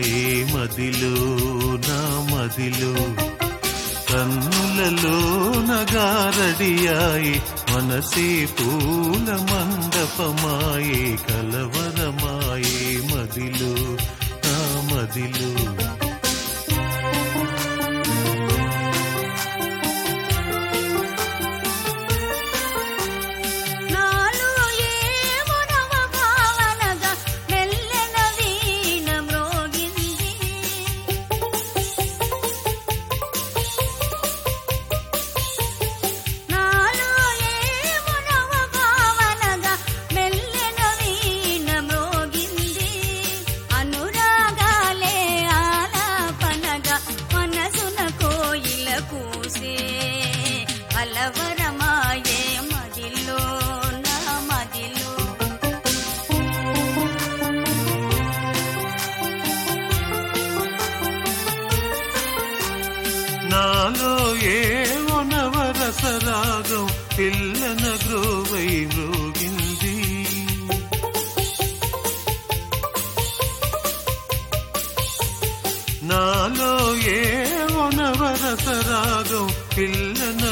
మదిలో నా మదిలో కన్నులలో నగారడియాయి మనసే పూల మండపమాయే కలవరమాయే మదిలో నా మదిలో నాలో ఏమో నవ భావనగా మెల్లెన వీణ మ్రోగింది నాలో ఏమో నవ భావనగా మెల్లెన వీణ మ్రోగింది అనురాగాలే ఆలాపనగా మనసున కోయిల కూసే కలవరమాయే మదిలో నా మదిలో నాలో ఏవో నవరసరాగం పిల్లన గ్రోవై మ్రోగింది నాలో ఏవో నవరసరాగం పిల్లన